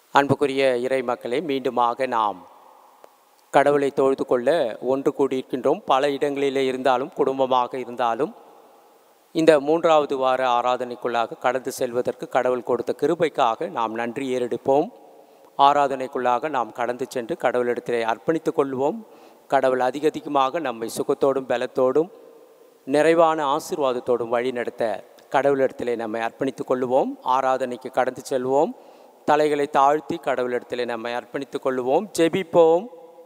அன்புக்குரிய இறை மக்களே மீண்டுமாக நாம் கடவுளை தொழுது கொள்ள ஒன்று கூடியிருக்கின்றோம் பல இடங்களிலே இருந்தாலும் குடும்பமாக இருந்தாலும் இந்த மூன்றாவது வார ஆராதனைக்குள்ளாக கடந்து செல்வதற்கு கடவுள் கொடுத்த கிருபைக்காக நாம் நன்றி ஏறெடுப்போம் ஆராதனைக்குள்ளாக நாம் கடந்து சென்று கடவுளிடத்திலே அர்ப்பணித்துக் கொள்வோம் கடவுள் அதிக அதிகமாக நம்மை சுகத்தோடும் பலத்தோடும் நிறைவான ஆசீர்வாதத்தோடும் வழி நடத்த கடவுளிடத்திலே நம்மை அர்ப்பணித்துக் கொள்வோம் ஆராதனைக்கு கடந்து செல்வோம் தலைகளை தாழ்த்தி கடவுளிடத்திலே நம்மை அர்ப்பணித்துக் கொள்வோம் ஜெபிப்போம்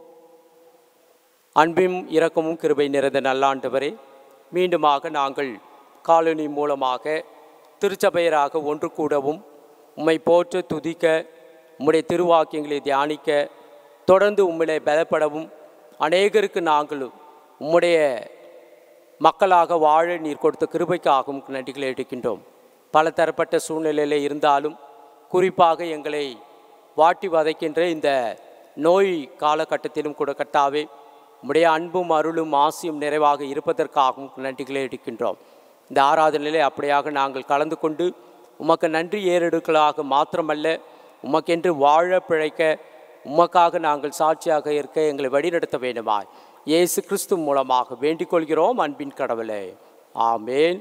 அன்பும் இரக்கமும் கிருபை நிறைந்த நல்லாண்டவரே மீண்டுமாக நாங்கள் காலனி மூலமாக திருச்சபையராக ஒன்று கூடவும் உம்மை போற்ற துதிக்க உம்முடைய திருவாக்கியங்களை தியானிக்க தொடர்ந்து உம்மிலே பலப்படவும் அநேகருக்கு நாங்கள் உம்முடைய மக்களாக வாழ நீர் கொடுத்த கிருபைக்காகவும் நன்றிகளை எடுக்கின்றோம் பல தரப்பட்ட சூழ்நிலையில் இருந்தாலும் குறிப்பாக எங்களை வாட்டி வதைக்கின்ற இந்த நோய் காலகட்டத்திலும் கூட கட்டாவே உம்முடைய அன்பும் அருளும் ஆசியும் நிறைவாக இருப்பதற்காகவும் நன்றிகளை எடுக்கின்றோம் இந்த ஆராதனையிலே அப்படியாக நாங்கள் கலந்து கொண்டு உமக்கு நன்றி ஏறெடுக்கலாக மாத்திரமல்ல உமக்கென்று வாழ பிழைக்க உமக்காக நாங்கள் சாட்சியாக இருக்க எங்களை வழிநடத்த வேண்டுமாய் இயேசு கிறிஸ்து மூலமாக வேண்டிக் கொள்கிறோம் அன்பின் கடவுளே ஆமேன்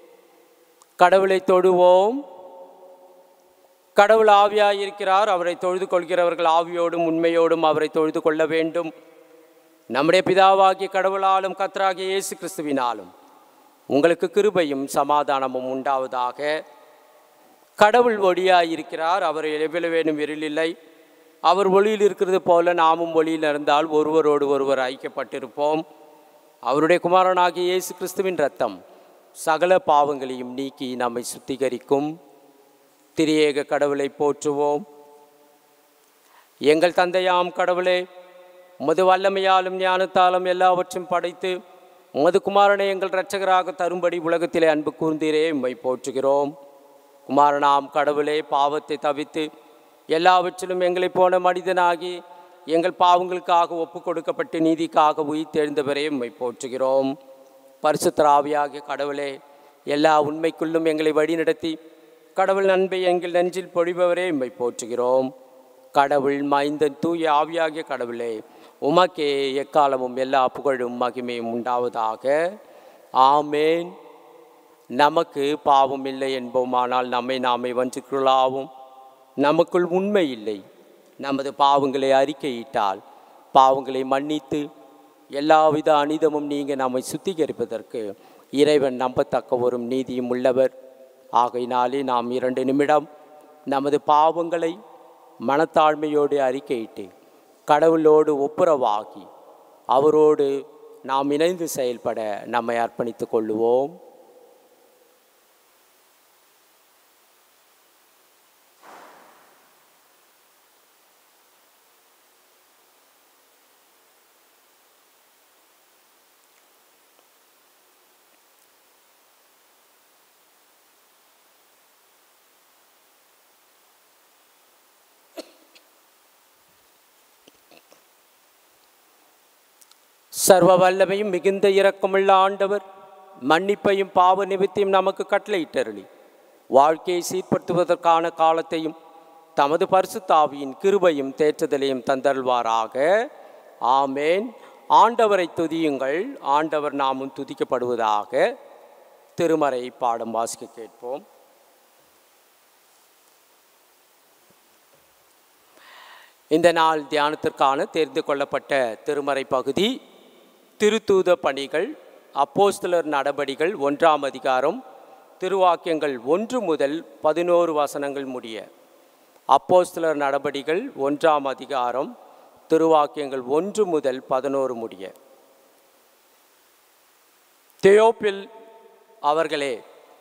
கடவுளை தொடுவோம் கடவுள் ஆவியாய் இருக்கிறார் அவரை தொழுது கொள்கிறவர்கள் ஆவியோடும் உண்மையோடும் அவரை தொழுது கொள்ள வேண்டும் நம்முடைய பிதாவாகிய கடவுளாலும் கத்தராகிய இயேசு கிறிஸ்துவினாலும் உங்களுக்கு கிருபையும் சமாதானமும் உண்டாவதாக கடவுள் ஒளியாய் இருக்கிறார் அவர் எவ்வளவு வேணும் இருளில்லை அவர் ஒளியில் இருக்கிறது போல நாமும் ஒளியில் இருந்தால் ஒருவரோடு ஒருவர் ஐக்கியப்பட்டிருப்போம் அவருடைய குமாரனாகிய இயேசு கிறிஸ்துவின் ரத்தம் சகல பாவங்களையும் நீக்கி நம்மை சுத்திகரிக்கும் திரியேக கடவுளை போற்றுவோம் எங்கள் தந்தையாம் கடவுளே உமது வல்லமையாலும் ஞானத்தாலும் எல்லாவற்றையும் படைத்து உமது குமாரனை எங்கள் இரட்சகராக தரும்படி உலகத்திலே அன்பு கூர்ந்தீரே உம்மை போற்றுகிறோம் குமாரனாம் கடவுளே பாவத்தை தவித்து எல்லாவற்றிலும் எங்களைப் போன மனிதனாகி எங்கள் பாவங்களுக்காக ஒப்பு கொடுக்கப்பட்டு நீதிக்காக உயிர்த்தெழுந்தவரே உம்மை போற்றுகிறோம் பரிசுத்தராவியாகிய கடவுளே எல்லா உண்மைக்குள்ளும் எங்களை வழிநடத்தி கடவுள் நண்பை எங்கள் நெஞ்சில் பொழிபவரே உம்மை போற்றுகிறோம் கடவுள் மைந்தன் தூய ஆவியாகிய கடவுளே உமக்கே எக்காலமும் எல்லா புகழும் மகிமையும் உண்டாவதாக ஆமேன் நமக்கு பாவம் இல்லை என்போமானால் நம்மை நாமே வஞ்சிக்கொள்ளாவும் நமக்குள் உண்மை இல்லை நமது பாவங்களை அறிக்கையிட்டால் பாவங்களை மன்னித்து எல்லாவித அனிதமும் நீங்க நம்மை சுத்திகரிப்பதற்கு இறைவன் நம்பத்தக்க ஒரு நீதியும் உள்ளவர் ஆகையினாலே நாம் இரண்டு நிமிடம் நமது பாவங்களை மனத்தாழ்மையோடு அறிக்கையிட்டு கடவுளோடு ஒப்புரவாகி அவரோடு நாம் இணைந்து செயல்பட நம்மை அர்ப்பணித்துக் கொள்ளுவோம் சர்வ வல்லமையும் மிகுந்த இரக்கமுள்ள ஆண்டவர் மன்னிப்பையும் பாவ நிமித்தையும் நமக்கு கட்டளையிட்டருளி வாழ்க்கையை சீர்படுத்துவதற்கான காலத்தையும் தமது பரிசுத்தாவியின் கிருபையும் தேற்றுதலையும் தந்தருள்வாராக ஆமேன் ஆண்டவரை துதியுங்கள் ஆண்டவர் நாமும் துதிக்கப்படுவதாக திருமறை பாடம் வாசிக்க கேட்போம் இந்த நாள் தியானத்திற்கான தெரிந்து கொள்ளப்பட்ட திருமறை பகுதி திருத்தூத பணிகள் அப்போஸ்தலர் நடபடிகள் ஒன்றாம் அதிகாரம் திருவாக்கியங்கள் ஒன்று முதல் பதினோரு வசனங்கள் முடிய அப்போஸ்தலர் நடபடிகள் ஒன்றாம் அதிகாரம் திருவாக்கியங்கள் ஒன்று முதல் பதினோரு முடிய தெயோப்பில் அவர்களே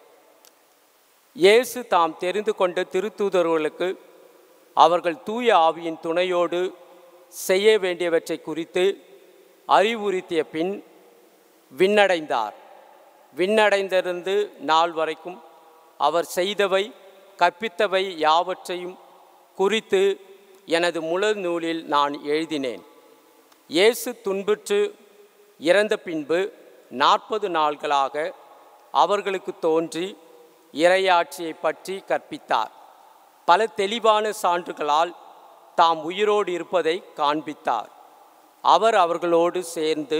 இயேசு தாம் தெரிந்து கொண்ட திருத்தூதர்களுக்கு அவர்கள் தூய ஆவியின் துணையோடு செய்ய வேண்டியவற்றை குறித்து அறிவுறுத்திய பின் விண்ணடைந்தார் விண்ணடைந்திருந்து நாள் வரைக்கும் அவர் செய்தவை கற்பித்தவை யாவற்றையும் குறித்து எனது முழு நூலில் நான் எழுதினேன் இயேசு துன்புற்று இறந்த பின்பு நாற்பது நாள்களாக அவர்களுக்கு தோன்றி இறையாட்சியை பற்றி கற்பித்தார் பல தெளிவான சான்றுகளால் தாம் உயிரோடு இருப்பதை காண்பித்தார் அவர் அவர்களோடு சேர்ந்து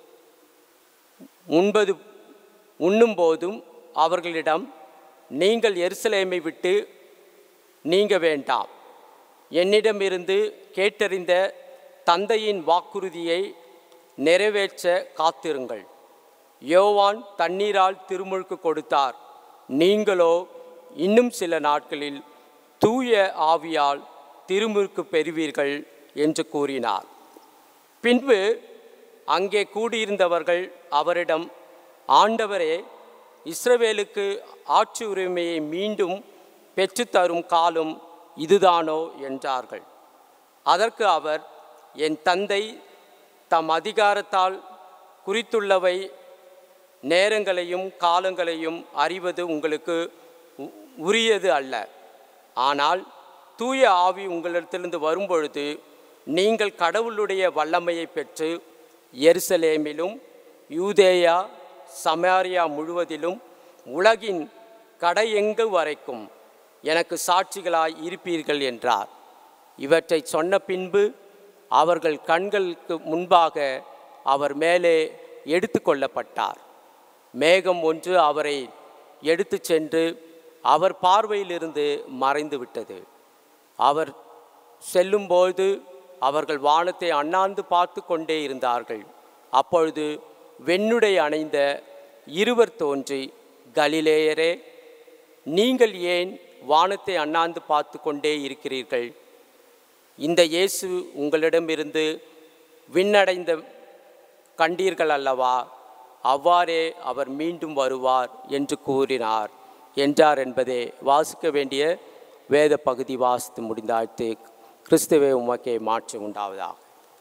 உண்பது உண்ணும்போதும் அவர்களிடம் நீங்கள் எருசலேமை விட்டு நீங்க வேண்டாம் என்னிடமிருந்து கேட்டறிந்த தந்தையின் வாக்குறுதியை நிறைவேற்ற காத்திருங்கள் யோவான் தண்ணீரால் திருமுழுக்கு கொடுத்தார் நீங்களோ இன்னும் சில நாட்களில் தூய ஆவியால் திருமுழுக்கு பெறுவீர்கள் என்று கூறினார் பின்பு அங்கே கூடியிருந்தவர்கள் அவரிடம் ஆண்டவரே இஸ்ரவேலுக்கு ஆட்சி உரிமையை மீண்டும் பெற்றுத்தரும் காலம் இதுதானோ என்றார்கள் அதற்கு அவர் என் தந்தை தம் அதிகாரத்தால் குறித்துள்ளவை நேரங்களையும் காலங்களையும் அறிவது உங்களுக்கு உ- உரியது அல்ல ஆனால் தூய ஆவி உங்களிடத்திலிருந்து வரும்பொழுது நீங்கள் கடவுளுடைய வல்லமையை பெற்று எருசலேமிலும் யூதேயா சமாரியா முழுவதிலும் உலகின் கடையெங்கு வரைக்கும் எனக்கு சாட்சிகளாய் இருப்பீர்கள் என்றார் இவற்றை சொன்ன பின்பு அவர்கள் கண்களுக்கு முன்பாக அவர் மேலே எடுத்து கொள்ளப்பட்டார் மேகம் ஒன்று அவரை எடுத்துச் சென்று அவர் பார்வையிலிருந்து மறைந்து விட்டது அவர் செல்லும்போது அவர்கள் வானத்தை அண்ணாந்து பார்த்து கொண்டே இருந்தார்கள் அப்பொழுது வெண்ணுடை அணைந்த இருவர் தோன்றி கலிலேயரே நீங்கள் ஏன் வானத்தை அண்ணாந்து பார்த்து கொண்டே இருக்கிறீர்கள் இந்த இயேசு உங்களிடமிருந்து விண்ணடைந்த கண்டீர்கள் அல்லவா அவ்வாறே அவர் மீண்டும் வருவார் என்று கூறினார் என்றார் என்பதே வாசிக்க வேண்டிய வேத பகுதி வாசித்து முடிந்தாழ்த்து கிறிஸ்துவே உமக்கே மாற்று உண்டாவதாக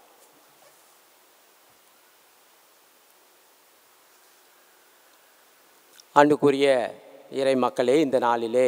அன்புக்குரிய இறை மக்களே இந்த நாளிலே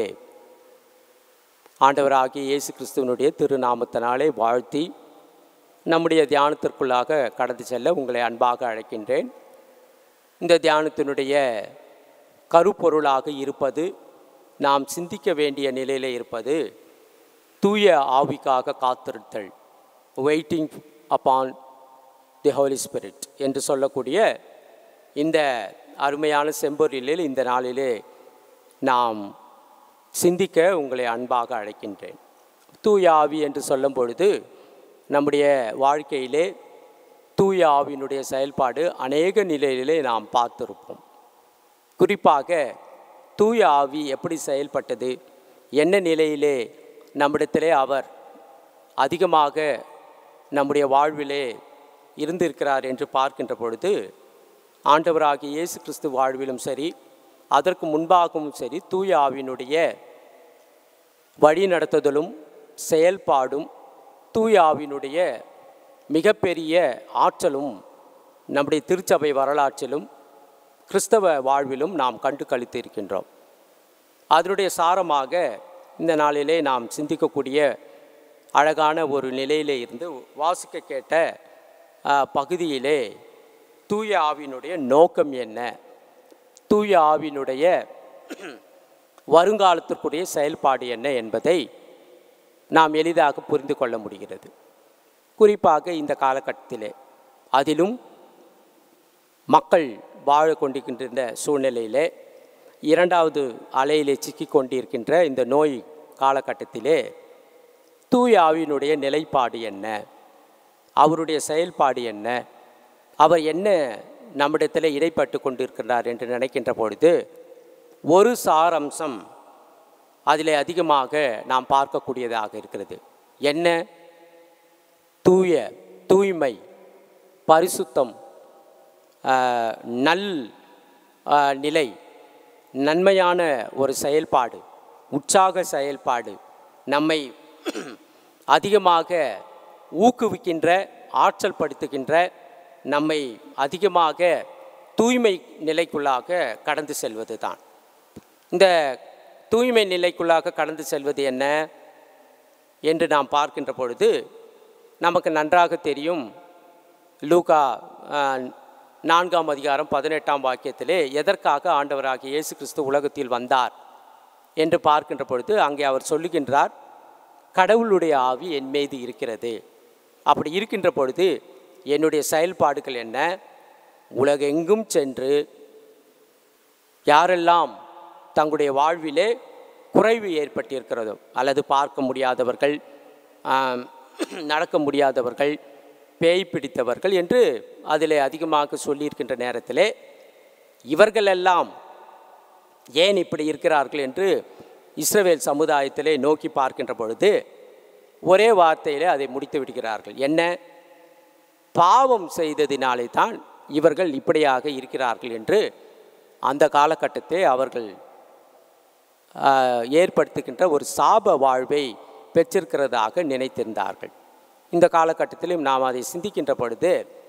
ஆண்டவராகிய இயேசு கிறிஸ்துவனுடைய திருநாமத்தினாலே வாழ்த்தி நம்முடைய தியானத்திற்குள்ளாக கடந்து செல்ல உங்களை அன்பாக அழைக்கின்றேன் இந்த தியானத்தினுடைய கருப்பொருளாக இருப்பது நாம் சிந்திக்க வேண்டிய நிலையில் இருப்பது தூய ஆவிக்காக காத்திருத்தல் waiting upon the holy spirit என்று சொல்லக்கூடிய இந்த அருமையான செம்பொருளில் இந்த நாளிலே நாம் சிந்திக்க உங்களை அன்பாக அழைக்கின்றேன் தூய ஆவி என்று சொல்லும் பொழுது நம்முடைய வாழ்க்கையிலே தூய ஆவியினுடைய செயல்பாடு அநேக நிலையிலே நாம் பார்த்திருப்போம் குறிப்பாக தூய ஆவி எப்படி செயல்பட்டது என்ன நிலையிலே நம்மிடத்திலே அவர் அதிகமாக நம்முடைய வாழ்விலே இருந்திருக்கிறார் என்று பார்க்கின்ற பொழுது ஆண்டவராகிய இயேசு கிறிஸ்து வாழ்விலும் சரி அதற்கு முன்பாகவும் சரி தூய ஆவியினுடைய வழி நடத்துதலும் செயல்பாடும் தூய ஆவியினுடைய மிகப்பெரிய ஆற்றலும் நம்முடைய திருச்சபை வரலாற்றிலும் கிறிஸ்தவ வாழ்விலும் நாம் கண்டு கழித்து இருக்கின்றோம் அதனுடைய சாரமாக இந்த நாளிலே நாம் சிந்திக்கக்கூடிய அழகான ஒரு நிலையிலே இருந்து வாசிக்க கேட்ட ஆ, பகுதியிலே தூய ஆவியினுடைய நோக்கம் என்ன தூய ஆவியினுடைய வருங்காலத்திற்குரிய செயல்பாடு என்ன என்பதை நாம் எளிதாக புரிந்து கொள்ள முடிகிறது குறிப்பாக இந்த காலகட்டத்திலே அதிலும் மக்கள் வாழ கொண்டிருக்கின்ற சூழ்நிலையிலே இரண்டாவது அலையிலே சிக்கிக் கொண்டிருக்கின்ற இந்த நோய் காலகட்டத்திலே தூய ஆவியினுடைய நிலைப்பாடு என்ன அவருடைய செயல்பாடு என்ன அவர் என்ன நம்மிடத்தில் இடைப்பட்டு கொண்டிருக்கிறார் என்று நினைக்கின்ற பொழுது ஒரு சாரம்சம் அதில் அதிகமாக நாம் பார்க்கக்கூடியதாக இருக்கிறது என்ன தூய தூய்மை பரிசுத்தம் ஆஹ், நல் ஆஹ், நிலை நன்மையான ஒரு செயல்பாடு உற்சாக செயல்பாடு நம்மை அதிகமாக ஊக்குவிக்கின்ற ஆற்றல் படுத்துகின்ற நம்மை அதிகமாக தூய்மை நிலைக்குள்ளாக கடந்து செல்வது தான் இந்த தூய்மை நிலைக்குள்ளாக கடந்து செல்வது என்ன என்று நாம் பார்க்கின்ற பொழுது நமக்கு நன்றாக தெரியும் லூகா ஆஹ், நான்காம் அதிகாரம் பதினெட்டாம் வாக்கியத்திலே எதற்காக ஆண்டவராகிய இயேசு கிறிஸ்து உலகத்தில் வந்தார் என்று பார்க்கின்ற பொழுது அங்கே அவர் சொல்லுகின்றார் கடவுளுடைய ஆவி என் மீது இருக்கிறது அப்படி இருக்கின்ற பொழுது என்னுடைய செயல்பாடுகள் என்ன உலகெங்கும் சென்று யாரெல்லாம் தங்களுடைய வாழ்விலே குறைவு ஏற்பட்டிருக்கிறதோ அல்லது பார்க்க முடியாதவர்கள் ஆம், நடக்க முடியாதவர்கள் பேய் பிடித்தவர்கள் என்று அதிலே அதிகமாக சொல்லியிருக்கின்ற நேரத்திலே இவர்களெல்லாம் ஏன் இப்படி இருக்கிறார்கள் என்று இஸ்ரவேல் சமுதாயத்திலே நோக்கி பார்க்கின்ற பொழுது ஒரே வார்த்தையிலே அதை முடித்து விடுகிறார்கள் என்ன பாவம் செய்ததினாலே தான் இவர்கள் இப்படியாக இருக்கிறார்கள் என்று அந்த காலகட்டத்தை அவர்கள் ஆஹ், ஏற்படுத்துகின்ற ஒரு சாப வாழ்வை பெற்றிருக்கிறதாக நினைத்திருந்தார்கள் இந்த காலகட்டத்திலும் நாம் அதை சிந்திக்கின்ற பொழுது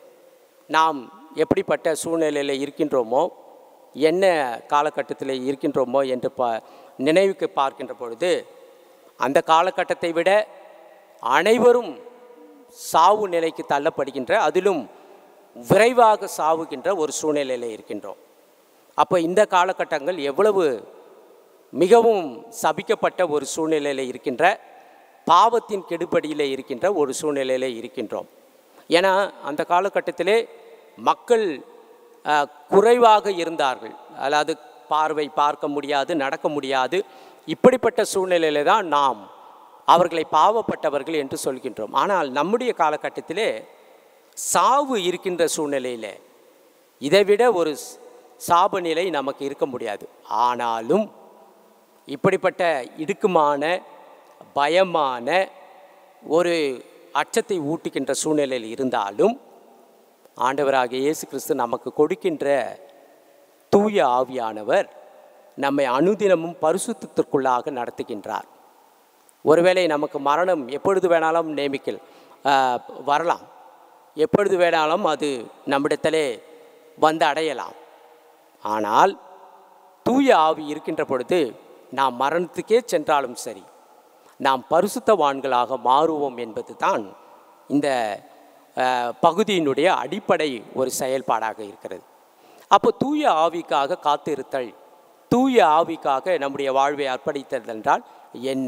நாம் எப்படிப்பட்ட சூழ்நிலையில் இருக்கின்றோமோ என்ன காலகட்டத்தில் இருக்கின்றோமோ என்று பா நினைவுக்கு பார்க்கின்ற பொழுது அந்த காலகட்டத்தை விட அனைவரும் சாவு நிலைக்கு தள்ளப்படுகின்ற அதிலும் விரைவாக சாவுகின்ற ஒரு சூழ்நிலையில் இருக்கின்றோம் அப்போ இந்த காலகட்டங்கள் எவ்வளவு மிகவும் சபிக்கப்பட்ட ஒரு சூழ்நிலையில் இருக்கின்ற பாவத்தின் கெடுபடியில் இருக்கின்ற ஒரு சூழ்நிலையில் இருக்கின்றோம் ஏன்னா அந்த காலகட்டத்திலே மக்கள் அஹ், குறைவாக இருந்தார்கள் அதாவது பார்வை பார்க்க முடியாது நடக்க முடியாது இப்படிப்பட்ட சூழ்நிலையில தான் நாம் அவர்களை பாவப்பட்டவர்கள் என்று சொல்கின்றோம் ஆனால் நம்முடைய காலகட்டத்திலே சாவு இருக்கின்ற சூழ்நிலையில் இதைவிட ஒரு ஸ்- சாப நிலை நமக்கு இருக்க முடியாது ஆனாலும் இப்படிப்பட்ட இடுக்குமான பயமான ஒரு அச்சத்தை ஊட்டுகின்ற சூழ்நிலையில் இருந்தாலும் ஆண்டவராகிய இயேசு கிறிஸ்து நமக்கு கொடுக்கின்ற தூய ஆவியானவர் நம்மை அனுதினமும் பரிசுத்தத்திற்குள்ளாக நடத்துகின்றார் ஒருவேளை நமக்கு மரணம் எப்பொழுது வேணாலும் நேமிக்கல் ஆஹ், வரலாம் எப்பொழுது வேணாலும் அது நம்மிடத்திலே வந்து அடையலாம் ஆனால் தூய ஆவி இருக்கின்ற பொழுது நாம் மரணத்துக்கே சென்றாலும் சரி நாம் பரிசுத்தவான்களாக மாறுவோம் என்பது தான் இந்த அஹ், பகுதியினுடைய அடிப்படை ஒரு செயல்பாடாக இருக்கிறது அப்போ தூய ஆவிக்காக காத்திருத்தல் தூய ஆவிக்காக நம்முடைய வாழ்வை அர்ப்பணித்தல் என்றால் என்ன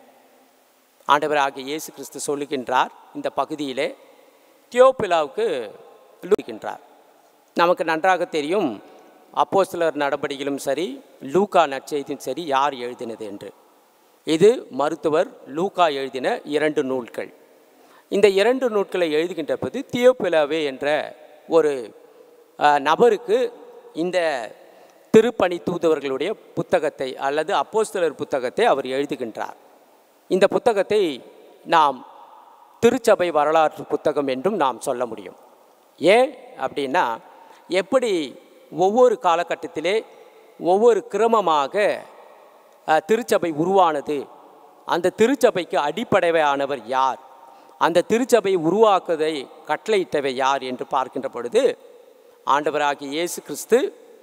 ஆண்டவராகிய இயேசு கிறிஸ்து சொல்லுகின்றார் இந்த பகுதியிலே தியோப்பிலாவுக்கு லூகின்றார் நமக்கு நன்றாக தெரியும் அப்போஸ்தலர் நடபடிகளும் சரி லூக்கா நற்செய்தியும் சரி யார் எழுதினது என்று இது மருத்துவர் லூக்கா எழுதின இரண்டு நூல்கள் இந்த இரண்டு நூல்களை எழுதுகின்ற போது தியோப்பிலாவே என்ற ஒரு அஹ், நபருக்கு இந்த திருப்பணி தூதவர்களுடைய புத்தகத்தை அல்லது அப்போஸ்தலர் புத்தகத்தை அவர் எழுதுகின்றார் இந்த புத்தகத்தை நாம் திருச்சபை வரலாற்று புத்தகம் என்றும் நாம் சொல்ல முடியும் ஏன் அப்படின்னா எப்படி ஒவ்வொரு காலகட்டத்திலே ஒவ்வொரு கிரமமாக அஹ், திருச்சபை உருவானது அந்த திருச்சபைக்கு அடிப்படையானவர் யார் அந்த திருச்சபை உருவாக்குவதை கட்டளையிட்டவை யார் என்று பார்க்கின்ற பொழுது ஆண்டவராகிய இயேசு கிறிஸ்து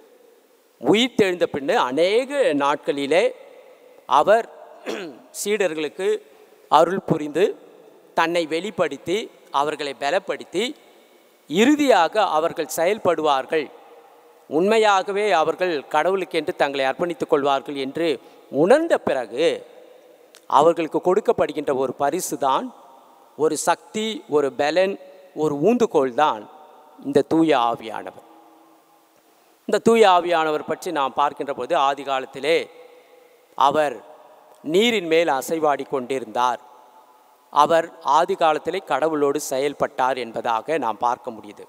உயிர் தெழுந்த பின்னு அநேக நாட்களிலே அவர் சீடர்களுக்கு அருள் புரிந்து தன்னை வெளிப்படுத்தி அவர்களை பலப்படுத்தி இறுதியாக அவர்கள் செயல்படுவார்கள் உண்மையாகவே அவர்கள் கடவுளுக்கென்று தங்களை அர்ப்பணித்துக் கொள்வார்கள் என்று உணர்ந்த பிறகு அவர்களுக்கு கொடுக்கப்படுகின்ற ஒரு பரிசு தான் ஒரு சக்தி ஒரு பலன் ஒரு ஊந்துகோல் தான் இந்த தூய ஆவியானவர் இந்த தூய ஆவியானவர் பற்றி நாம் பார்க்கின்ற போது ஆதி காலத்திலே அவர் நீரின் மேல் அசைவாடி கொண்டிருந்தார் அவர் ஆதி காலத்திலே கடவுளோடு செயல்பட்டார் என்பதாக நாம் பார்க்க முடியுது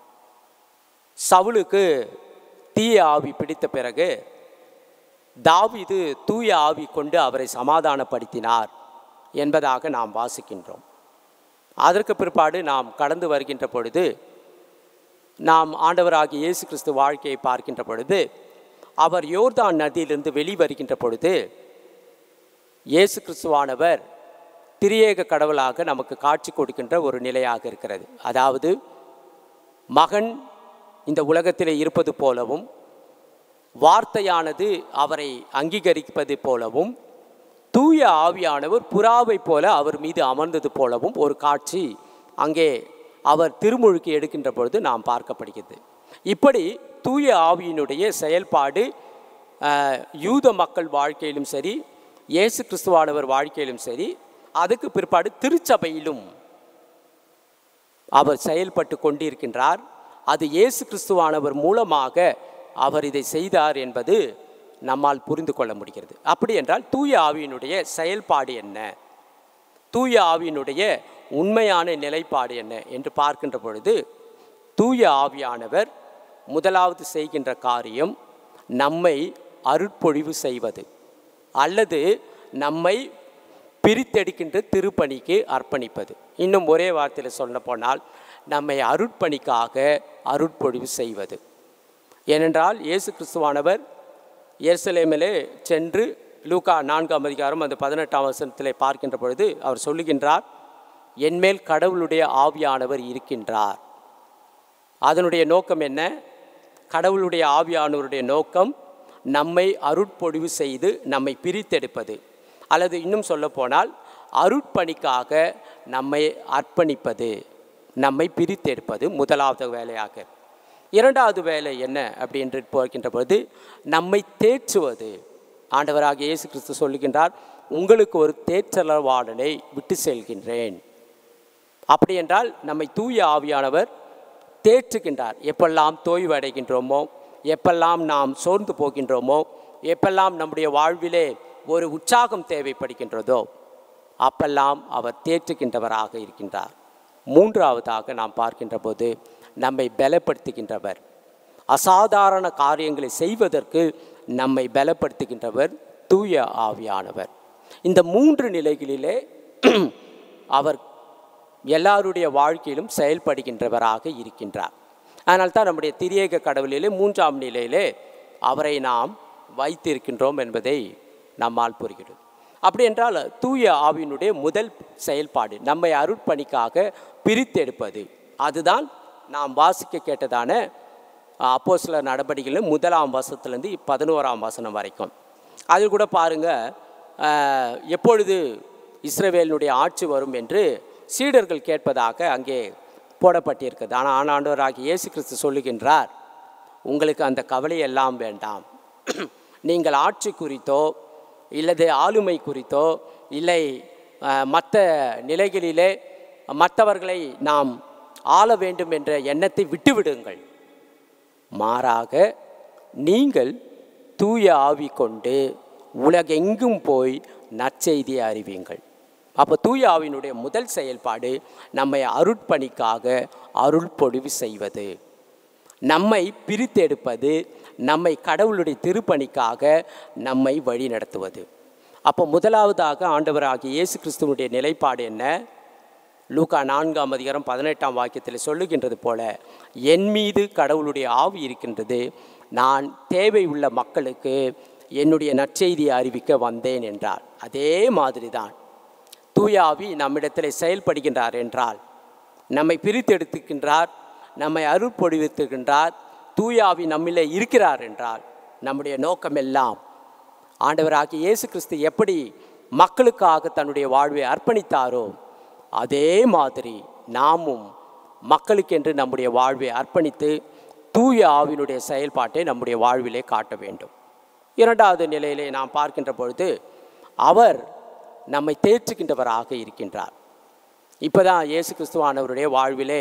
சவுலுக்கு தீய ஆவி பிடித்த பிறகு தாவீது தூய ஆவி கொண்டு அவரை சமாதானப்படுத்தினார் என்பதாக நாம் வாசிக்கின்றோம் அதற்கு பிற்பாடு நாம் கடந்து வருகின்ற பொழுது நாம் ஆண்டவராகிய இயேசு கிறிஸ்து வாழ்க்கையை பார்க்கின்ற பொழுது அவர் யோர்தான் நதியிலிருந்து வெளிவருகின்ற பொழுது இயேசு கிறிஸ்துவானவர் திரியேக கடவுளாக நமக்கு காட்சி கொடுக்கின்ற ஒரு நிலையாக இருக்கிறது அதாவது மகன் இந்த உலகத்தில் இருப்பது போலவும் வார்த்தையானது அவரை அங்கீகரிப்பது போலவும் தூய ஆவியானவர் புறாவைப் போல அவர் மீது அமர்ந்தது போலவும் ஒரு காட்சி அங்கே அவர் திருமுழுக்கு எடுக்கின்ற பொழுது நாம் பார்க்கப்படுகிறது இப்படி தூய ஆவியினுடைய செயல்பாடு அஹ், யூத மக்கள் வாழ்க்கையிலும் சரி இயேசு கிறிஸ்துவானவர் வாழ்க்கையிலும் சரி அதுக்கு பிற்பாடு திருச்சபையிலும் அவர் செயல்பட்டு கொண்டிருக்கின்றார் அது இயேசு கிறிஸ்துவானவர் மூலமாக அவர் இதை செய்தார் என்பது நம்மால் புரிந்து கொள்ள முடிகிறது அப்படி என்றால் தூய ஆவியினுடைய செயல்பாடு என்ன தூய ஆவியினுடைய உண்மையான நிலைப்பாடு என்ன என்று பார்க்கின்ற பொழுது தூய ஆவியானவர் முதலாவது செய்கின்ற காரியம் நம்மை அருட்பொழிவு செய்வது அல்லது நம்மை பிரித்தெடுக்கின்ற திருப்பணிக்கு அர்ப்பணிப்பது இன்னும் ஒரே வார்த்தையில் சொல்ல போனால் நம்மை அருட்பணிக்காக அருட்பொழிவு செய்வது ஏனென்றால் இயேசு கிறிஸ்துவானவர் எருசலேமிலே சென்று லூகா நான்காம் அதிகாரம் அந்த பதினெட்டாம் வசனத்திலே பார்க்கின்ற பொழுது அவர் சொல்லுகின்றார் என்மேல் கடவுளுடைய ஆவியானவர் இருக்கின்றார் அதனுடைய நோக்கம் என்ன கடவுளுடைய ஆவியானவருடைய நோக்கம் நம்மை அருட்பொழிவு செய்து நம்மை பிரித்தெடுப்பது அல்லது இன்னும் சொல்லப்போனால் அருட்பணிக்காக நம்மை அர்ப்பணிப்பது நம்மை பிரித்தெடுப்பது முதலாவது வேலையாக இரண்டாவது வேலை என்ன அப்படின்னு போகின்ற பொழுது நம்மை தேற்றுவது ஆண்டவராக இயேசு கிறிஸ்து சொல்லுகின்றார் உங்களுக்கு ஒரு தேற்றலவாளனை விட்டு செல்கின்றேன் அப்படி என்றால் நம்மை தூய ஆவியானவர் தேற்றுகின்றார் எப்பெல்லாம் தோய்வு அடைகின்றோமோ எப்பெல்லாம் நாம் சோர்ந்து போகின்றோமோ எப்பெல்லாம் நம்முடைய வாழ்விலே ஒரு உற்சாகம் தேவைப்படுகின்றதோ அப்பெல்லாம் அவர் தேற்றுகின்றவராக இருக்கின்றார் மூன்றாவதாக நாம் பார்க்கின்ற போது நம்மை பலப்படுத்துகின்றவர் அசாதாரண காரியங்களை செய்வதற்கு நம்மை பலப்படுத்துகின்றவர் தூய ஆவியானவர் இந்த மூன்று நிலைகளிலே அவர் எல்லாருடைய வாழ்க்கையிலும் செயல்படுகின்றவராக இருக்கின்றார் அதனால் தான் நம்முடைய திரியேக கடவுளிலே மூன்றாம் நிலையிலே அவரை நாம் வைத்திருக்கின்றோம் என்பதை நம்மால் புரிகிறது அப்படி என்றால் தூய ஆவியினுடைய முதல் செயல்பாடு நம்மை அருட்பணிக்காக பிரித்தெடுப்பது அதுதான் நாம் வாசிக்க கேட்டதான அப்போ சில நடவடிக்கைகள் முதலாம் வசத்துலேருந்து பதினோராம் வசனம் வரைக்கும் அதில் கூட பாருங்கள் எப்பொழுது இஸ்ரவேலினுடைய ஆட்சி வரும் என்று சீடர்கள் கேட்பதாக அங்கே போடப்பட்டிருக்கிறது ஆனால் ஆண்டவராகிய இயேசு கிறிஸ்து சொல்லுகின்றார் உங்களுக்கு அந்த கவலை எல்லாம் வேண்டாம் நீங்கள் ஆட்சி குறித்தோ இல்லது ஆளுமை குறித்தோ இல்லை மற்ற நிலைகளிலே மற்றவர்களை நாம் ஆள வேண்டும் என்ற எண்ணத்தை விட்டுவிடுங்கள் மாறாக நீங்கள் தூய ஆவி கொண்டு உலகெங்கும் போய் நற்செய்தியை அறிவியுங்கள் அப்போ தூய ஆவியினுடைய முதல் செயல்பாடு நம்மை அருட்பணிக்காக அருள் பொழிவு செய்வது நம்மை பிரித்தெடுப்பது நம்மை கடவுளுடைய திருப்பணிக்காக நம்மை வழி நடத்துவது அப்போ முதலாவதாக ஆண்டவராகிய இயேசு கிறிஸ்துவனுடைய நிலைப்பாடு என்ன லூகா நான்காம் அதிகாரம் பதினெட்டாம் வாக்கியத்தில் சொல்லுகின்றது போல என் மீது கடவுளுடைய ஆவி இருக்கின்றது நான் தேவை உள்ள மக்களுக்கு என்னுடைய நற்செய்தியை அறிவிக்க வந்தேன் என்றார் அதே மாதிரி தான் தூயாவி நம்மிடத்தில் செயல்படுகின்றார் என்றால் நம்மை பிரித்தெடுத்துக்கின்றார் நம்மை அருட்பொழிவித்துகின்றார் தூயாவி நம்மிலே இருக்கிறார் என்றால் நம்முடைய நோக்கமெல்லாம் ஆண்டவராகிய இயேசு கிறிஸ்து எப்படி மக்களுக்காக தன்னுடைய வாழ்வை அர்ப்பணித்தாரோ அதே மாதிரி நாமும் மக்களுக்கென்று நம்முடைய வாழ்வை அர்ப்பணித்து தூய ஆவினுடைய செயல்பாட்டை நம்முடைய வாழ்விலே காட்ட வேண்டும் இரண்டாவது நிலையிலே நாம் பார்க்கின்ற பொழுது அவர் நம்மை தேற்றுகின்றவராக இருக்கின்றார் இப்போ தான் இயேசு கிறிஸ்துவானவருடைய வாழ்விலே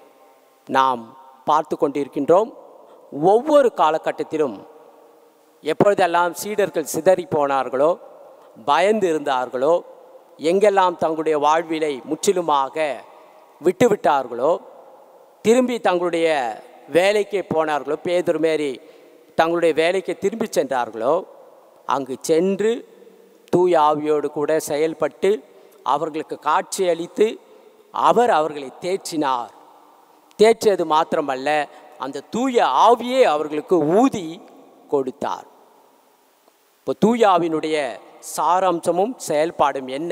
நாம் பார்த்து கொண்டிருக்கின்றோம் ஒவ்வொரு காலகட்டத்திலும் எப்பொழுதெல்லாம் சீடர்கள் சிதறி போனார்களோ பயந்து இருந்தார்களோ எங்கெல்லாம் தங்களுடைய வாழ்விலை முற்றிலுமாக விட்டுவிட்டார்களோ திரும்பி தங்களுடைய வேலைக்கு போனார்களோ பேதர் மாரி தங்களுடைய வேலைக்கு திரும்பி சென்றார்களோ அங்கு சென்று தூய ஆவியோடு கூட செயல்பட்டு அவர்களுக்கு காட்சி அளித்து அவர் அவர்களை தேற்றினார் தேற்றியது மாத்திரமல்ல அந்த தூய ஆவியே அவர்களுக்கு ஊதி கொடுத்தார் இப்போ தூய ஆவினுடைய சாராம்சமும் செயல்பாடும் என்ன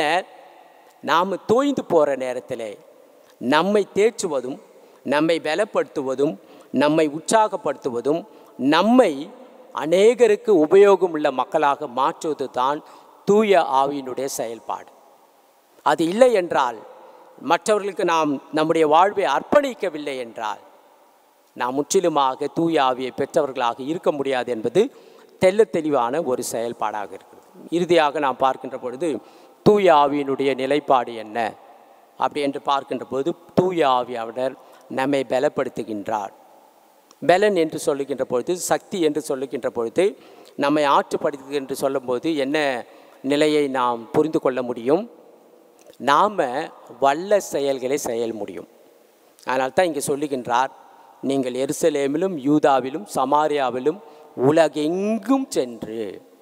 நாம் தோய்ந்து போகிற நேரத்தில் நம்மை தேற்றுவதும் நம்மை பலப்படுத்துவதும் நம்மை உற்சாகப்படுத்துவதும் நம்மை அநேகருக்கு உபயோகம் உள்ள மக்களாக மாற்றுவது தான் தூய ஆவியினுடைய செயல்பாடு அது இல்லை என்றால் மற்றவர்களுக்கு நாம் நம்முடைய வாழ்வை அர்ப்பணிக்கவில்லை என்றால் நாம் முற்றிலுமாக தூய ஆவியை பெற்றவர்களாக இருக்க முடியாது என்பது தெல்ல தெளிவான ஒரு செயல்பாடாக இருக்கிறது இறுதியாக நாம் பார்க்கின்ற பொழுது தூய ஆவியினுடைய நிலைப்பாடு என்ன அப்படி என்று பார்க்கின்ற போது தூய ஆவியாளர் நம்மை பலப்படுத்துகின்றார் பலன் என்று சொல்லுகின்ற பொழுது சக்தி என்று சொல்லுகின்ற பொழுது நம்மை ஆற்றுப்படுத்து என்று சொல்லும்போது என்ன நிலையை நாம் புரிந்து கொள்ள முடியும் நாம் வல்ல செயல்களை செயல் முடியும் அதனால் தான் இங்கே சொல்லுகின்றார் நீங்கள் எருசலேமிலும் யூதாவிலும் சமாரியாவிலும் உலகெங்கும் சென்று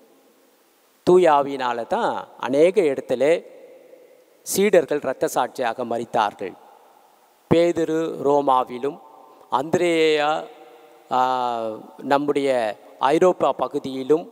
தூயாவினால தான் அநேக இடத்துல சீடர்கள் இரத்த சாட்சியாக மறித்தார்கள் பேதுரு ரோமாவிலும் அந்திரேயா ஆ, நம்முடைய ஐரோப்பா பகுதியிலும்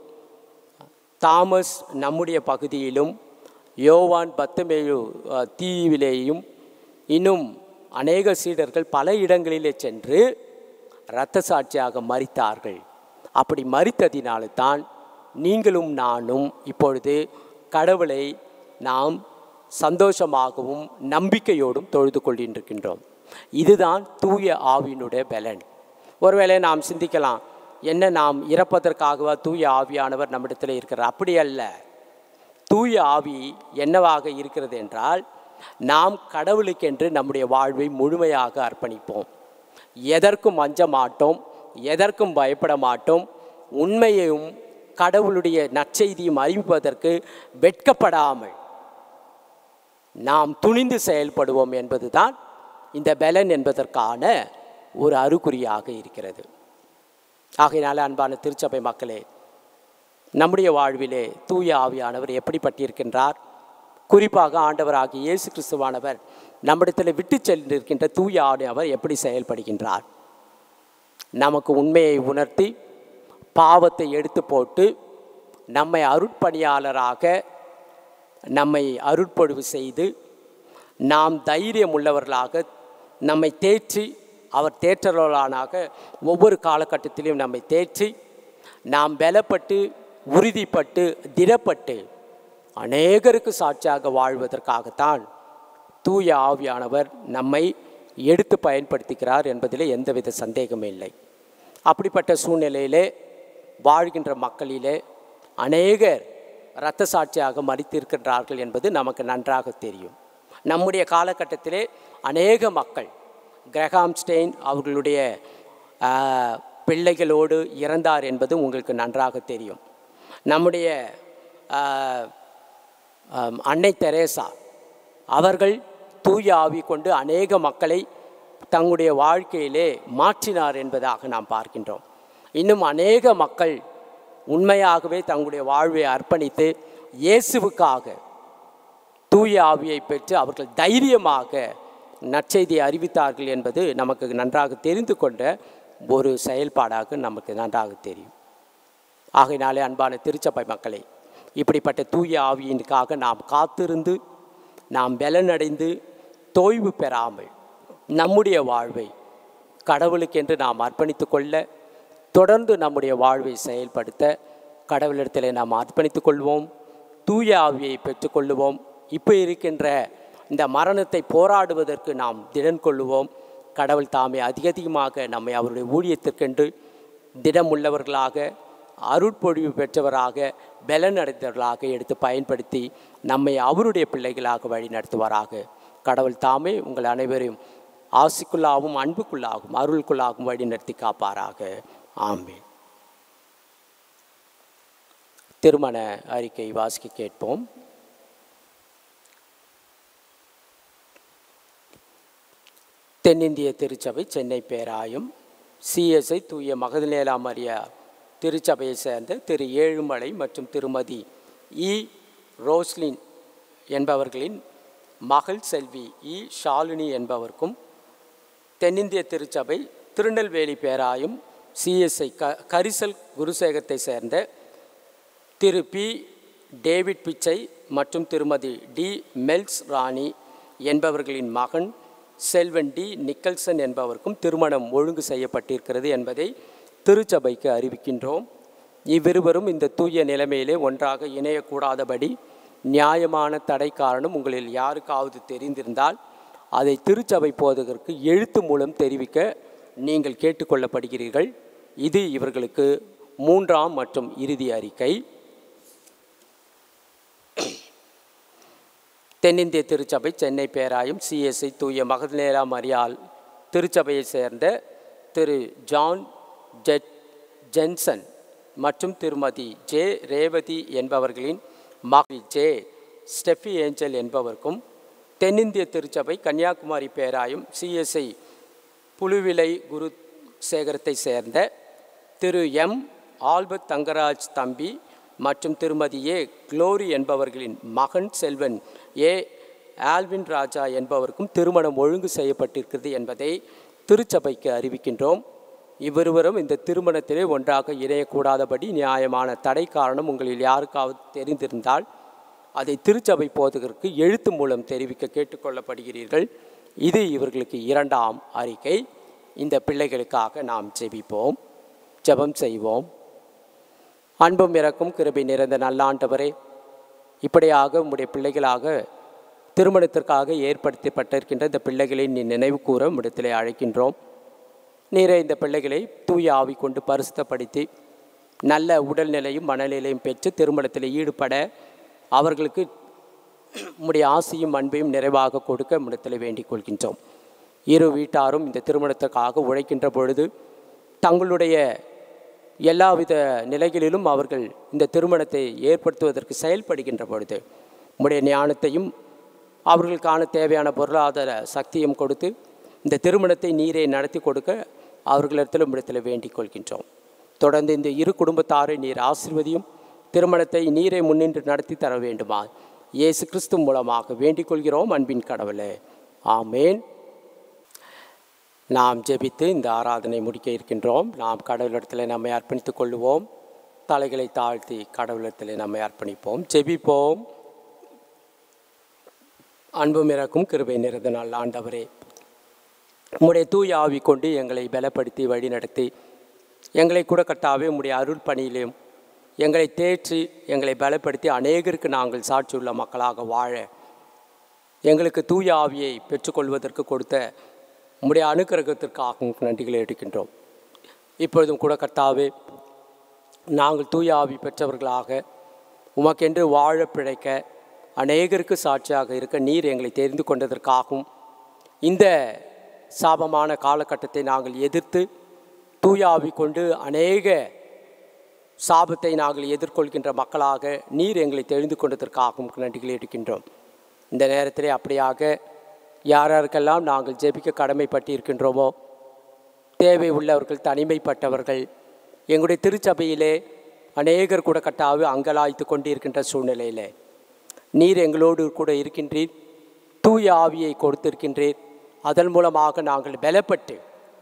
தாமஸ் நம்முடைய பகுதியிலும் யோவான் பத்தமேயு ஆ, தீவிலேயும் இன்னும் அநேக சீடர்கள் பல இடங்களிலே சென்று இரத்த சாட்சியாக மறித்தார்கள் அப்படி மறித்ததினால தான் நீங்களும் நானும் இப்பொழுது கடவுளை நாம் சந்தோஷமாகவும் நம்பிக்கையோடும் தொழுது கொண்டிருக்கின்றோம் இதுதான் தூய ஆவியினுடைய பலன் ஒருவேளை நாம் சிந்திக்கலாம் என்ன நாம் இறப்பதற்காகவா தூய ஆவியானவர் நம்மிடத்தில் இருக்கிறார் அப்படி அல்ல தூய ஆவி என்னவாக இருக்கிறது என்றால் நாம் கடவுளுக்கென்று நம்முடைய வாழ்வை முழுமையாக அர்ப்பணிப்போம் எதற்கும் அஞ்ச மாட்டோம் எதற்கும் பயப்பட மாட்டோம் உண்மையையும் கடவுளுடைய நற்செய்தியும் அறிவிப்பதற்கு வெட்கப்படாமல் நாம் துணிந்து செயல்படுவோம் என்பதுதான் இந்த பலன் என்பதற்கான ஒரு அறிகுறியாக இருக்கிறது ஆகையினால அன்பான திருச்சபை மக்களே நம்முடைய வாழ்விலே தூய ஆவியானவர் எப்படிப்பட்டிருக்கின்றார் குறிப்பாக ஆண்டவராகிய இயேசு கிறிஸ்துவானவர் நம்மிடத்தில் விட்டு சென்றிருக்கின்ற தூய ஆவியானவர் எப்படி செயல்படுகின்றார் நமக்கு உண்மையை உணர்த்தி பாவத்தை எடுத்து போட்டு நம்மை அருட்பணியாளராக நம்மை அருட்பொழிவு செய்து நாம் தைரியம் உள்ளவர்களாக நம்மை தேற்றி அவர் தேற்றலானாக ஒவ்வொரு காலகட்டத்திலும் நம்மை தேற்றி நாம் பலப்பட்டு உறுதிப்பட்டு திடப்பட்டு அநேகருக்கு சாட்சியாக வாழ்வதற்காகத்தான் தூய ஆவியானவர் நம்மை எடுத்து பயன்படுத்துகிறார் என்பதிலே எந்தவித சந்தேகமே இல்லை அப்படிப்பட்ட சூழ்நிலையிலே வாழ்கின்ற மக்களிலே அநேகர் இரத்த சாட்சியாக மறித்திருக்கின்றார்கள் என்பது நமக்கு நன்றாக தெரியும் நம்முடைய காலகட்டத்திலே அநேக மக்கள் கிரகாம் ஸ்டெயின் அவர்களுடைய ஆ, பிள்ளைகளோடு இறந்தார் என்பது உங்களுக்கு நன்றாக தெரியும் நம்முடைய ஆ, ஆம், அன்னை தெரேசா அவர்கள் தூய ஆவி கொண்டு அநேக மக்களை தங்களுடைய வாழ்க்கையிலே மாற்றினார் என்பதாக நாம் பார்க்கின்றோம் இன்னும் அநேக மக்கள் உண்மையாகவே தங்களுடைய வாழ்வை அர்ப்பணித்து இயேசுவுக்காக தூய ஆவியை பெற்று அவர்கள் தைரியமாக நற்செய்தியை அறிவித்தார்கள் என்பது நமக்கு நன்றாக தெரிந்து கொண்ட ஒரு செயல்பாடாக நமக்கு நன்றாக தெரியும் ஆகையினாலே அன்பான திருச்சபை மக்களே இப்படிப்பட்ட தூய ஆவியினுக்காக நாம் காத்திருந்து நாம் பலனடைந்து தோய்வு பெறாமல் நம்முடைய வாழ்வை கடவுளுக்கென்று நாம் அர்ப்பணித்து கொள்ள தொடர்ந்து நம்முடைய வாழ்வை செயல்படுத்த கடவுளிடத்தில் நாம் அர்ப்பணித்துக் கொள்வோம் தூய ஆவியை பெற்றுக்கொள்ளுவோம் இப்போ இருக்கின்ற இந்த மரணத்தை போராடுவதற்கு நாம் திடன் கொள்ளுவோம் கடவுள் தாமே அதிக அதிகமாக நம்மை அவருடைய ஊழியத்திற்கென்று திடம் உள்ளவர்களாக அருட்பொழிவு பெற்றவராக பலன் அடைந்தவர்களாக எடுத்து பயன்படுத்தி நம்மை அவருடைய பிள்ளைகளாக வழி நடத்துவாராக கடவுள் தாமே உங்கள் அனைவரையும் ஆசிக்குள்ளாகவும் அன்புக்குள்ளாகவும் அருளுக்குள்ளாகவும் வழி நடத்தி காப்பாராக ஆமென் திருமண அறிக்கை வாசிக்க கேட்போம் தென்னிந்திய திருச்சபை சென்னை பேராயம் சிஎஸ்ஐ தூய மகதலேலா மரியா திருச்சபையை சேர்ந்த திரு ஏழுமலை மற்றும் திருமதி இ ரோஸ்லின் என்பவர்களின் மகள் செல்வி இ ஷாலினி என்பவருக்கும் தென்னிந்திய திருச்சபை திருநெல்வேலி பேராயும் சிஎஸ்ஐ க கரிசல் குருசேகத்தை சேர்ந்த திரு பி டேவிட் பிச்சை மற்றும் திருமதி டி மெல்ஸ் ராணி என்பவர்களின் மகன் செல்வன் டி நிக்கல்சன் என்பவருக்கும் திருமணம் ஒழுங்கு செய்யப்பட்டிருக்கிறது என்பதை திருச்சபைக்கு அறிவிக்கின்றோம் இவ்விருவரும் இந்த தூய நிலைமையிலே ஒன்றாக இணையக்கூடாதபடி நியாயமான தடை காரணம் உங்களில் யாருக்காவது தெரிந்திருந்தால் அதை திருச்சபை போதகருக்கு எழுத்து மூலம் தெரிவிக்க நீங்கள் கேட்டுக்கொள்ளப்படுகிறீர்கள் இது இவர்களுக்கு மூன்றாம் மற்றும் இறுதி அறிக்கை தென்னிந்திய திருச்சபை சென்னை பேராயம் சிஎஸ்ஐ தூய மகதலேரா மரியாள் திருச்சபையை சேர்ந்த திரு ஜான் ஜெட் ஜென்சன் மற்றும் திருமதி ஜே ரேவதி என்பவர்களின் மகள் ஜே ஸ்டெஃபி ஏஞ்சல் என்பவருக்கும் தென்னிந்திய திருச்சபை கன்னியாகுமரி பேராயம் சிஎஸ்ஐ புலுவிலை குரு சேகரத்தை சேர்ந்த திரு எம் ஆல்பர்ட் தங்கராஜ் தம்பி மற்றும் திருமதி ஏ குளோரி என்பவர்களின் மகன் செல்வன் ஏ ஆல்வின் ராஜா என்பவருக்கும் திருமணம் ஒழுங்கு செய்யப்பட்டிருக்கிறது என்பதை திருச்சபைக்கு அறிவிக்கின்றோம் இவ்விருவரும் இந்த திருமணத்திலே ஒன்றாக இணையக்கூடாதபடி நியாயமான தடை காரணம் உங்களில் யாருக்காவது தெரிந்திருந்தால் அதை திருச்சபை போதகருக்கு எழுத்து மூலம் தெரிவிக்க கேட்டுக்கொள்ளப்படுகிறீர்கள் இது இவர்களுக்கு இரண்டாம் அறிக்கை இந்த பிள்ளைகளுக்காக நாம் ஜெபிப்போம் ஜெபம் செய்வோம் அன்பும் இறக்கும் கிருபை நிறைந்த நல்லாண்டவரே இப்படியாக உம்முடைய பிள்ளைகளாக திருமணத்திற்காக ஏற்படுத்தப்பட்டிருக்கின்ற இந்த பிள்ளைகளை நீ நினைவு கூற உம்மிடத்திலே அழைக்கின்றோம் நீரே இந்த பிள்ளைகளை தூய ஆவி கொண்டு பரிசுத்தப்படுத்தி நல்ல உடல்நிலையும் மனநிலையும் பெற்று திருமணத்தில் ஈடுபட அவர்களுக்கு உம்முடைய ஆசையும் அன்பையும் நிறைவாக கொடுக்க உம்மிடத்தில் வேண்டிக் கொள்கின்றோம் இரு வீட்டாரும் இந்த திருமணத்திற்காக உழைக்கின்ற பொழுது தங்களுடைய எல்லாவித நிலைகளிலும் அவர்கள் இந்த திருமணத்தை ஏற்படுத்துவதற்கு செயல்படுகின்ற பொழுது உம்முடைய ஞானத்தையும் அவர்களுக்கான தேவையான பொருளாதார சக்தியும் கொடுத்து இந்த திருமணத்தை நீரை நடத்தி கொடுக்க அவர்களிடத்தில் உம்மிடத்தில் வேண்டிக் கொள்கின்றோம் தொடர்ந்து இந்த இரு குடும்பத்தாரை நீர் ஆசிர்வதியும் திருமணத்தை நீரை முன்னின்று நடத்தி தர வேண்டுமா இயேசு கிறிஸ்து மூலமாக வேண்டிக் கொள்கிறோம் அன்பின் கடவுளே ஆமேன் நாம் ஜெபித்து இந்த ஆராதனை முடிக்க இருக்கின்றோம் நாம் கடவுளிடத்தில் நம்மை அர்ப்பணித்துக் கொள்ளுவோம் தலைகளை தாழ்த்தி கடவுளிடத்தில் நம்மை அர்ப்பணிப்போம் ஜெபிப்போம் அன்பும் இறக்கும் கிருபை நிறைந்த நாள் ஆண்டவரே உம்முடைய தூய ஆவி கொண்டு எங்களை பலப்படுத்தி வழிநடத்தி எங்களை கூட கட்டாவே உம்முடைய அருள் பணியிலும் எங்களை தேற்றி எங்களை பலப்படுத்தி அநேகருக்கு நாங்கள் சாட்சியுள்ள மக்களாக வாழ எங்களுக்கு தூய ஆவியை பெற்றுக்கொள்வதற்கு கொடுத்த உம்முடைய அனுக்கிரகத்திற்காக நன்றிகளை எடுக்கின்றோம் இப்பொழுதும் கூட கர்த்தாவே நாங்கள் தூய ஆவி பெற்றவர்களாக உமக்கென்று வாழ பிழைக்க அநேகருக்கு சாட்சியாக இருக்க நீர் எங்களை தெரிந்து கொண்டதற்காகவும் இந்த சாபமான காலகட்டத்தை நாங்கள் எதிர்த்து தூய ஆவி கொண்டு அநேக சாபத்தை நாங்கள் எதிர்கொள்கின்ற மக்களாக நீர் எங்களை தெரிந்து கொண்டதற்காகவும் நன்றிகளை எடுக்கின்றோம் இந்த நேரத்திலே அப்படியாக யார் யாருக்கெல்லாம் நாங்கள் ஜெபிக்க கடமைப்பட்டு இருக்கின்றோமோ தேவை உள்ளவர்கள் தனிமைப்பட்டவர்கள் எங்களுடைய திருச்சபையிலே அநேகர் கூட கட்டாவு அங்கலாய்த்து கொண்டு இருக்கின்ற சூழ்நிலையில் நீர் எங்களோடு கூட இருக்கின்றீர் தூய ஆவியை கொடுத்திருக்கின்றீர் அதன் மூலமாக நாங்கள் பலப்பட்டு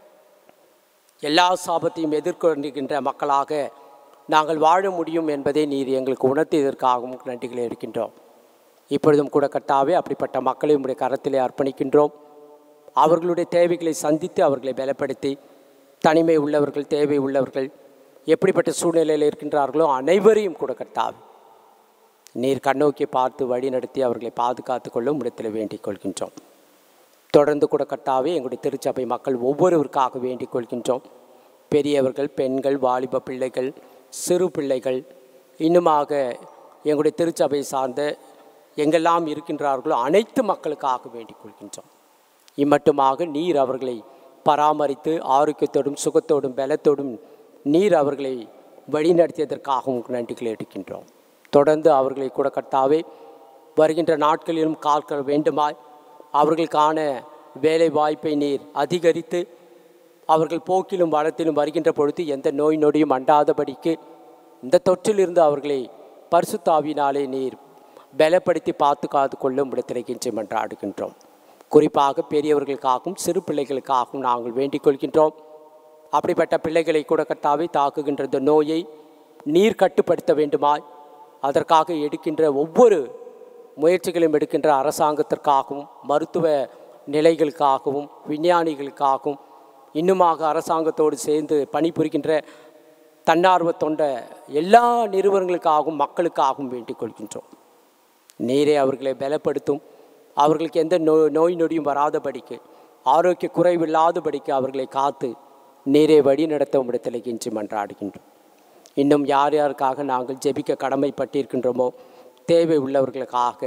எல்லா சாபத்தையும் எதிர்கொண்டிருக்கின்ற மக்களாக நாங்கள் வாழ முடியும் என்பதை நீர் எங்களுக்கு உணர்த்தியதற்காகவும் நன்றிகளை எடுக்கின்றோம் இப்பொழுதும் கூட கட்டாவே அப்படிப்பட்ட மக்களை உடைய கரத்திலே அர்ப்பணிக்கின்றோம் அவர்களுடைய தேவைகளை சந்தித்து அவர்களை பலப்படுத்தி தனிமை உள்ளவர்கள் தேவை உள்ளவர்கள் எப்படிப்பட்ட சூழ்நிலையில் இருக்கின்றார்களோ அனைவரையும் கூட கட்டாவே நீர் கண்ணோக்கி பார்த்து வழி நடத்தி அவர்களை பாதுகாத்து கொள்ளும் இடத்தில் வேண்டிக் கொள்கின்றோம் தொடர்ந்து கூட கட்டாவே எங்களுடைய திருச்சபை மக்கள் ஒவ்வொருவருக்காக வேண்டிக் கொள்கின்றோம் பெரியவர்கள் பெண்கள் வாலிப பிள்ளைகள் சிறு பிள்ளைகள் இன்னுமாக எங்களுடைய திருச்சபை சார்ந்த எங்கெல்லாம் இருக்கின்றார்களோ அனைத்து மக்களுக்காக வேண்டிக் கொள்கின்றோம் இம்மட்டுமாக நீர் அவர்களை பராமரித்து ஆரோக்கியத்தோடும் சுகத்தோடும் பலத்தோடும் நீர் அவர்களை வழிநடத்தியதற்காகவும் நன்றிகளை எடுக்கின்றோம் தொடர்ந்து அவர்களை கூட கட்டாவே வருகின்ற நாட்களிலும் காக்க வேண்டுமாய் அவர்களுக்கான வேலை வாய்ப்பை நீர் அதிகரித்து அவர்கள் போக்கிலும் வளத்திலும் வருகின்ற பொழுது எந்த நோய் நொடியும் அண்டாதபடிக்கு இந்த தொற்றிலிருந்து அவர்களை பரிசுத்தாவினாலே நீர் பலப்படுத்தி பார்த்து காத்து கொள்ளும் இடத்திலே கிஞ்சி மன்றாடுகின்றோம் குறிப்பாக பெரியவர்களுக்காகவும் சிறு பிள்ளைகளுக்காகவும் நாங்கள் வேண்டிக் கொள்கின்றோம் அப்படிப்பட்ட பிள்ளைகளை கூட கட்டாவே தாக்குகின்ற இந்த நோயை நீர் கட்டுப்படுத்த வேண்டுமாய் அதற்காக எடுக்கின்ற ஒவ்வொரு முயற்சிகளையும் எடுக்கின்ற அரசாங்கத்திற்காகவும் மருத்துவ நிலைகளுக்காகவும் விஞ்ஞானிகளுக்காகவும் இன்னுமாக அரசாங்கத்தோடு சேர்ந்து பணிபுரிகின்ற தன்னார்வ தொண்ட எல்லா நிறுவனங்களுக்காகவும் மக்களுக்காகவும் வேண்டிக் கொள்கின்றோம் நீரே அவர்களை பலப்படுத்தும் அவர்களுக்கு எந்த நோ நோய் நொடியும் வராதபடிக்கு ஆரோக்கிய குறைவில்லாதபடிக்கு அவர்களை காத்து நீரே வழி நடத்த இடத்தில் கெஞ்சி மன்றாடுகின்றோம் இன்னும் யார் யாருக்காக நாங்கள் ஜெபிக்க கடமைப்பட்டிருக்கின்றோமோ தேவை உள்ளவர்களுக்காக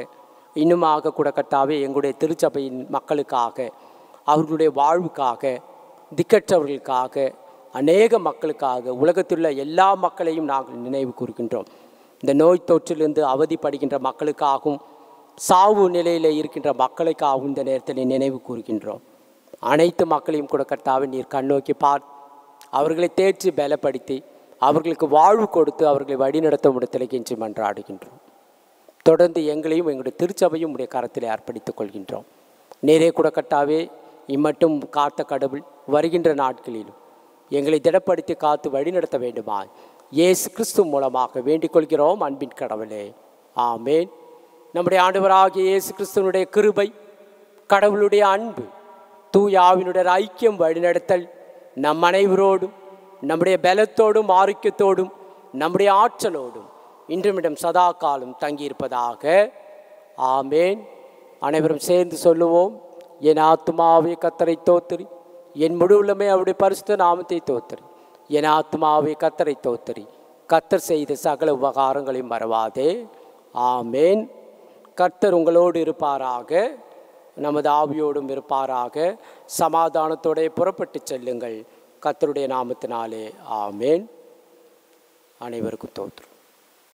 இன்னுமாக கூட கர்த்தாவே எங்களுடைய திருச்சபையின் மக்களுக்காக அவர்களுடைய வாழ்வுக்காக திக்கற்றவர்களுக்காக அநேக மக்களுக்காக உலகத்திலுள்ள எல்லா மக்களையும் நாங்கள் நினைவு கூறுகின்றோம் இந்த நோய் தொற்றிலிருந்து அவதிப்படுகின்ற மக்களுக்காகவும் சாவு நிலையில் இருக்கின்ற மக்களுக்காகவும் இந்த நேரத்தில் நினைவு கூறுகின்றோம் அனைத்து மக்களையும் கூட கர்த்தாவே நீர் கண்ணோக்கி பார் அவர்களை தேற்றி பலப்படுத்தி அவர்களுக்கு வாழ்வு கொடுத்து அவர்களை வழிநடத்த இடத்துல கெஞ்சி மன்றாடுகின்றோம் தொடர்ந்து எங்களையும் எங்களுடைய திருச்சபையும் உடைய கரத்திலே அர்ப்பணித்துக் கொள்கின்றோம் நேரே கூட கட்டாவே இம்மட்டும் காத்த கடவுள் வருகின்ற நாட்களிலும் எங்களை திடப்படுத்தி காத்து வழிநடத்த வேண்டுமா இயேசு கிறிஸ்து மூலமாக வேண்டிக் கொள்கிறோம் அன்பின் கடவுளே ஆமேன் நம்முடைய ஆண்டவராகிய இயேசு கிறிஸ்துவனுடைய கிருபை கடவுளுடைய அன்பு தூய ஆவினுடைய ஐக்கியம் வழிநடத்தல் நம் அனைவரோடும் நம்முடைய பலத்தோடும் ஆரோக்கியத்தோடும் நம்முடைய ஆற்றலோடும் இன்றுமிடம் சதா காலம் தங்கியிருப்பதாக ஆமேன் அனைவரும் சேர்ந்து சொல்லுவோம் என் ஆத்மாவே கத்தரை தோத்திரி என் முழு உள்ளமே அவருடைய பரிசுத்த நாமத்தை தோத்திரி என் ஆத்மாவே கத்தரை தோத்திரி கத்தர் செய்த சகல உபகாரங்களையும் மறவாதே ஆமேன் கர்த்தர் உங்களோடு இருப்பாராக நமது ஆவியோடும் இருப்பாராக சமாதானத்தோടെ புறப்பட்டு செல்லுங்கள் கர்த்தருடைய நாமத்தினாலே ஆமேன் அனைவருக்கும் தோற்று